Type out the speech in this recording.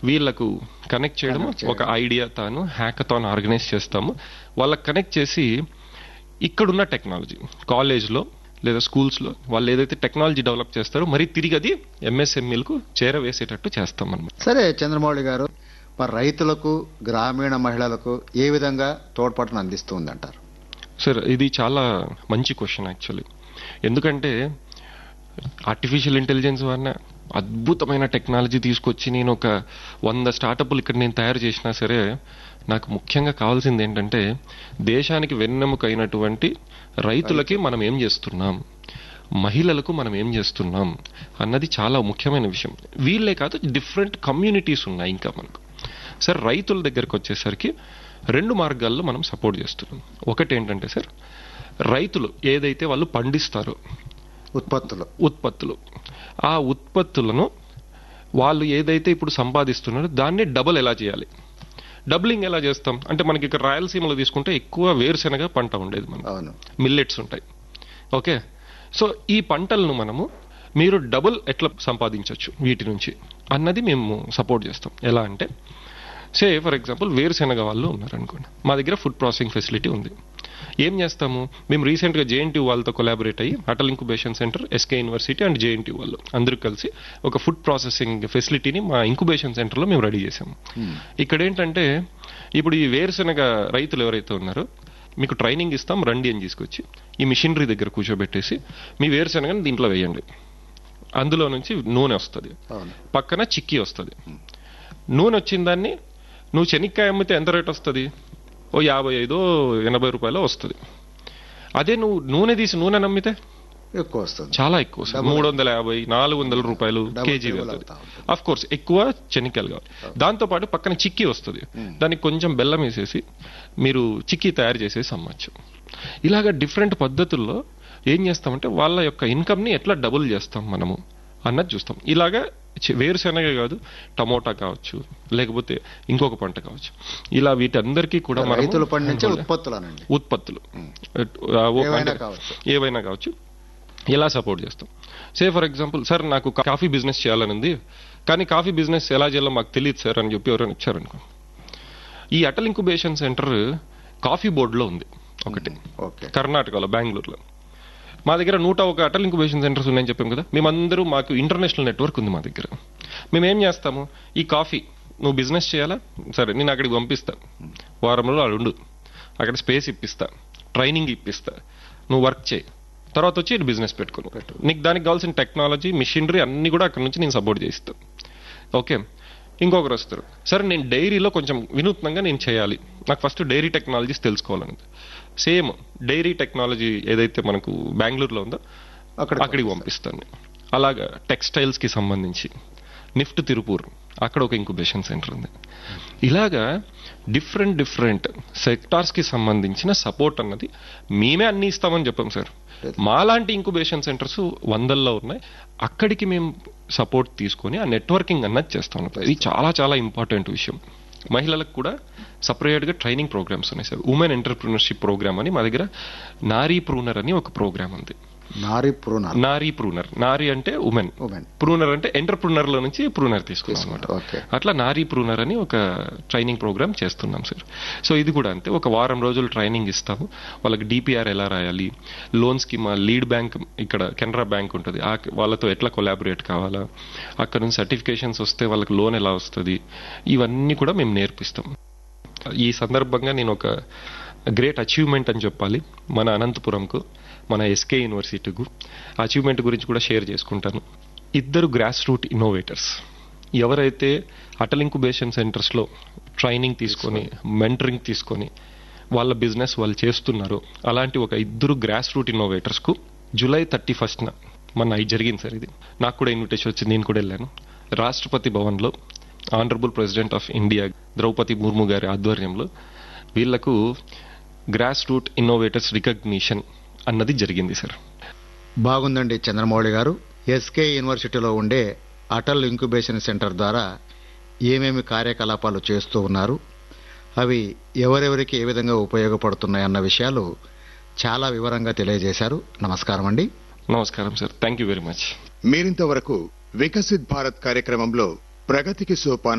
వీళ్ళకు కనెక్ట్ చేయడం Connect చేయడం. ఒక ఐడియా తాను హ్యాకథాన్ ఆర్గనైజ్ చేస్తాము వాళ్ళకి కనెక్ట్ చేసి ఇక్కడున్న టెక్నాలజీ కాలేజ్లో లేదా స్కూల్స్లో వాళ్ళు ఏదైతే టెక్నాలజీ డెవలప్ చేస్తారో మరి తిరిగి అది ఎంఎస్ఎంఈలకు చేరవేసేటట్టు చేస్తాం అనమాట సరే చంద్రమౌళి గారు మరి రైతులకు గ్రామీణ మహిళలకు ఏ విధంగా తోడ్పాటును అందిస్తూ ఉందంటారు సార్ ఇది చాలా మంచి క్వశ్చన్ యాక్చువల్లీ ఎందుకంటే ఆర్టిఫిషియల్ ఇంటెలిజెన్స్ వల్ల అద్భుతమైన టెక్నాలజీ తీసుకొచ్చి నేను ఒక వంద స్టార్టప్లు ఇక్కడ నేను తయారు చేసినా సరే నాకు ముఖ్యంగా కావాల్సింది ఏంటంటే దేశానికి వెన్నెముకైనటువంటి రైతులకి మనం ఏం చేస్తున్నాం మహిళలకు మనం ఏం చేస్తున్నాం అన్నది చాలా ముఖ్యమైన విషయం వీళ్ళే కాదు డిఫరెంట్ కమ్యూనిటీస్ ఉన్నాయి ఇంకా మనకు సార్ రైతుల దగ్గరకు వచ్చేసరికి రెండు మార్గాల్లో మనం సపోర్ట్ చేస్తున్నాం ఒకటి ఏంటంటే సార్ రైతులు ఏదైతే వాళ్ళు పండిస్తారో ఉత్పత్తులు ఉత్పత్తులు ఆ ఉత్పత్తులను వాళ్ళు ఏదైతే ఇప్పుడు సంపాదిస్తున్నారో దాన్ని డబుల్ ఎలా చేయాలి డబులింగ్ ఎలా చేస్తాం అంటే మనకి ఇక్కడ రాయలసీమలో తీసుకుంటే ఎక్కువ వేరుశెనగ పంట ఉండేది మనం అవును మిల్లెట్స్ ఉంటాయి ఓకే సో ఈ పంటలను మనము మీరు డబుల్ ఎట్లా సంపాదించవచ్చు వీటి నుంచి అన్నది మేము సపోర్ట్ చేస్తాం ఎలా అంటే సే ఫర్ ఎగ్జాంపుల్ వేరుశెనగ వాళ్ళు ఉన్నారనుకోండి మా దగ్గర ఫుడ్ ప్రాసెసింగ్ ఫెసిలిటీ ఉంది ఏం చేస్తాము మేము రీసెంట్గా జేఎన్టీ వాళ్ళతో కొలాబరేట్ అయ్యి Atal incubation centre SK university and JNT వాళ్ళు అందరూ కలిసి ఒక ఫుడ్ ప్రాసెసింగ్ ఫెసిలిటీని మా ఇంక్యుబేషన్ సెంటర్లో మేము రెడీ చేసాము ఇక్కడ ఏంటంటే ఇప్పుడు ఈ వేరుశెనగ రైతులు ఎవరైతే ఉన్నారో మీకు ట్రైనింగ్ ఇస్తాం రండి అని తీసుకొచ్చి ఈ మిషనరీ దగ్గర కూర్చోబెట్టేసి మీ వేరుశెనగని దీంట్లో వేయండి అందులో నుంచి నూనె వస్తుంది అవును పక్కన చిక్కీ వస్తుంది నూనె వచ్చిన దాన్ని నువ్వు శనక్కాయ అమ్మితే ఎంత రేట్ వస్తుంది ఓ యాభై ఐదో ఎనభై రూపాయలు వస్తుంది అదే నువ్వు నూనె తీసి నూనె నమ్మితే ఎక్కువ వస్తుంది చాలా ఎక్కువ వస్తుంది మూడు వందల యాభై నాలుగు వందల రూపాయలు Double కేజీ double వెళ్తుంది అవుతా ఉంటుంది. అఫ్ కోర్స్ ఎక్కువ చెనిక్కాయలు కావాలి దాంతో పాటు పక్కన చిక్కీ వస్తుంది దానికి కొంచెం బెల్లం వేసేసి మీరు చిక్కీ తయారు చేసేసి అమ్మచ్చు ఇలాగ డిఫరెంట్ పద్ధతుల్లో ఏం చేస్తామంటే వాళ్ళ యొక్క ఇన్కమ్ ని ఎట్లా డబుల్ చేస్తాం మనము అన్నది చూస్తాం ఇలాగా చి- వేరుశెనగ కాదు టమోటా కావచ్చు లేకపోతే ఇంకొక పంట కావచ్చు ఇలా వీటందరికీ కూడా మనము రైతులు పండించే ఉత్పత్తులు అనండి ఉత్పత్తులు ఆ, ఓ- ఏవైనా అంటే కావచ్చు. ఏవైనా కావచ్చు ఎలా సపోర్ట్ చేస్తాం సే ఫర్ ఎగ్జాంపుల్ సార్ నాకు కాఫీ బిజినెస్ చేయాలని ఉంది కానీ కాఫీ బిజినెస్ ఎలా చేయాలో మాకు తెలియదు సార్ అని చెప్పి ఎవరైనా ఇచ్చారనుకో ఈ అటల్ ఇంక్యుబేషన్ సెంటర్ కాఫీ బోర్డులో ఉంది ఒకటి ఓకే కర్ణాటకలో బెంగళూరులో మా దగ్గర నూట ఒక అటల్ ఇంక్యుబేషన్ సెంటర్స్ ఉన్నాయని చెప్పాం కదా మేమందరూ మాకు ఇంటర్నేషనల్ నెట్వర్క్ ఉంది మా దగ్గర మేము ఏం చేస్తాము ఈ కాఫీ నువ్వు బిజినెస్ చేయాలా సరే నేను అక్కడికి పంపిస్తా వారంలో అక్కడ ఉండు అక్కడ స్పేస్ ఇప్పిస్తా ట్రైనింగ్ ఇప్పిస్తా నువ్వు వర్క్ చేయి తర్వాత వచ్చి ఇటు బిజినెస్ పెట్టుకో నీకు దానికి కావాల్సిన టెక్నాలజీ మిషనరీ అన్ని కూడా అక్కడ నుంచి నేను సపోర్ట్ చేయిస్తాను ఓకే ఇంకొకరు వస్తారు సరే నేను డైరీలో కొంచెం వినూత్నంగా నేను చేయాలి నాకు ఫస్ట్ డైరీ టెక్నాలజీస్ తెలుసుకోవాలని సేమ్ డైరీ టెక్నాలజీ ఏదైతే మనకు బెంగళూరులో ఉందో అక్కడికి అక్కడికి పంపిస్తాను అలాగా టెక్స్టైల్స్ కి సంబంధించి నిఫ్ట్ తిరుపూర్ అక్కడ ఒక ఇంక్యుబేషన్ సెంటర్ ఉంది ఇలాగా డిఫరెంట్ డిఫరెంట్ సెక్టార్స్ కి సంబంధించిన సపోర్ట్ అన్నది మేమే అన్ని ఇస్తామని చెప్పాం సార్ మాలాంటి ఇంక్యుబేషన్ సెంటర్స్ వందల్లో ఉన్నాయి అక్కడికి మేము సపోర్ట్ తీసుకొని ఆ నెట్వర్కింగ్ అన్నది చేస్తాం ఇది చాలా చాలా ఇంపార్టెంట్ విషయం మహిళలకు కూడా సపరేట్ గా ట్రైనింగ్ ప్రోగ్రామ్స్ ఉన్నాయి సార్ ఉమెన్ ఎంటర్ప్రినర్షిప్ ప్రోగ్రామ్ అని మా దగ్గర నారీ ప్రూనర్ అని ఒక ప్రోగ్రామ్ ఉంది నారి ప్రూనర్ నారీ ప్రూనర్ నారీ అంటే ఉమెన్ ఉమెన్ ప్రూనర్ అంటే ఎంటర్ప్రినర్ లో నుంచి ప్రూనర్ తీసుకున్నాం అనమాట ఓకే అట్లా నారీ ప్రూనర్ అని ఒక ట్రైనింగ్ ప్రోగ్రామ్ చేస్తున్నాం సార్ సో ఇది కూడా అంతే ఒక వారం రోజులు ట్రైనింగ్ ఇస్తాము వాళ్ళకి డిపిఆర్ ఎలా రాయాలి లోన్స్ కి మా లీడ్ బ్యాంక్ ఇక్కడ కెనరా బ్యాంక్ ఉంటుంది ఆ వాళ్ళతో ఎట్లా కొలాబరేట్ కావాలా అక్కడ నుంచి సర్టిఫికేషన్స్ వస్తే వాళ్ళకి లోన్ ఎలా వస్తుంది ఇవన్నీ కూడా మేము నేర్పిస్తాం ఈ సందర్భంగా నేను ఒక గ్రేట్ అచీవ్మెంట్ అని చెప్పాలి మన అనంతపురంకు మన ఎస్కే యూనివర్సిటీకు అచీవ్మెంట్ గురించి కూడా షేర్ చేసుకుంటాను ఇద్దరు గ్రాస్ రూట్ ఇన్నోవేటర్స్ ఎవరైతే అటల్ ఇంక్యుబేషన్ సెంటర్స్లో ట్రైనింగ్ తీసుకొని మెంటరింగ్ తీసుకొని వాళ్ళ బిజినెస్ వాళ్ళు చేస్తున్నారో అలాంటి ఒక ఇద్దరు గ్రాస్ రూట్ ఇన్నోవేటర్స్కు జూలై థర్టీ ఫస్ట్న మొన్న ఇది జరిగింది సార్ ఇది నాకు కూడా ఇన్విటేషన్ వచ్చింది నేను కూడా వెళ్ళాను రాష్ట్రపతి భవన్లో honourable president of India Draupadi Murmu గారి ఆధ్వర్యంలో వీళ్లకు గ్రాస్ రూట్ ఇన్నోవేటర్స్ రికగ్నిషన్ అన్నది జరిగింది సార్ బాగుందండి చంద్రమౌళి గారు ఎస్కే యూనివర్సిటీలో ఉండే అటల్ ఇంక్యుబేషన్ సెంటర్ ద్వారా ఏమేమి కార్యకలాపాలు చేస్తూ ఉన్నారు అవి ఎవరెవరికి ఏ విధంగా ఉపయోగపడుతున్నాయన్న విషయాలు చాలా వివరంగా తెలియజేశారు నమస్కారం అండి నమస్కారం sir thank you very much మీరింతవరకు వికసిత్ భారత్ కార్యక్రమంలో ప్రగతికి సోపాన్